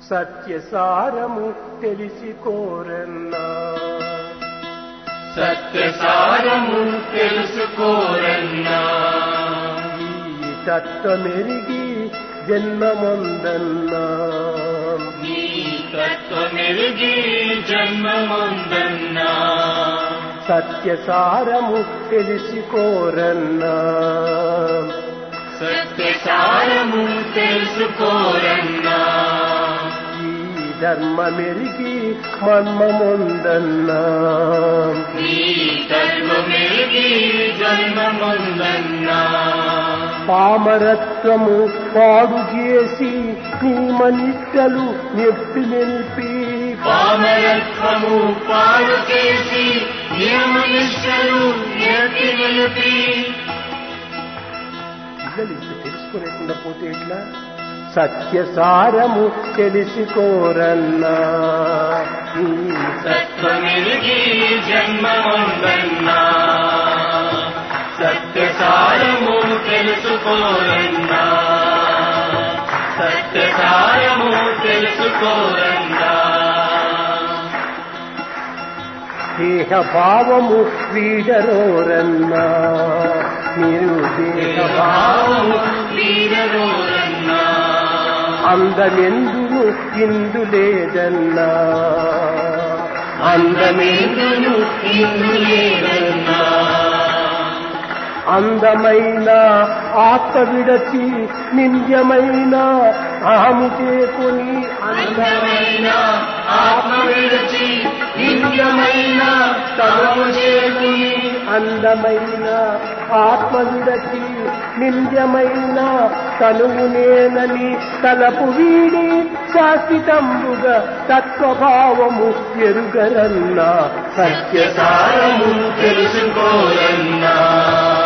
సత్యసారము తెలిసి కోరన్నా సత్యసారము తెలుసుకోరన్నా ఈ తత్వమెరిగి జన్మమొందన్నా నీ తత్వమెరిగి జన్మముందన్నా సత్యసారము తెలిసి కోరన్నా సత్యసారము తెలుసుకోరన్నా ఈ ధర్మమెరిగి మర్మమొందన్నా నీ తత్వమెరిగి జన్మముందన్నా పామరత్వము పాడు చేసి నీ మనిష్టలు నెప్పి నిలిపి పామరత్వము పాడు చేసి నియమనిష్టలు ఎత్తి నిలిపి పిల్లలు ఇంత తెలుసుకోలేకుండా పోతే ఎట్లా సత్యసారము తెలుసుకోరన్నా ఈ సత్వమెరిగి జన్మముందన్నా సత్యసారము తెలుసుకోరన్నా సత్యసారము తెలుసుకోరన్నా దేహ భావము వీడరోరన్నా మీరు దేహ భావము భావము వీరరోరన్నా అందమెందును ఇందు లేదన్నా అందమెందును ఇందు లేదన్నా అందమైన ఆత్మ విడచి నింద్యమైన అహము చేకొని అందమైన ఆత్మ విడిచి నిత్యమైన తమము చేకుని అందమైన ఆత్మ విడచి నింద్యమైన తనువు నేనని తలపు వీడి శాశ్వతంబుగా తత్వభావము ఎరుగరన్నా సత్యసారము తెలుసుకోరన్నా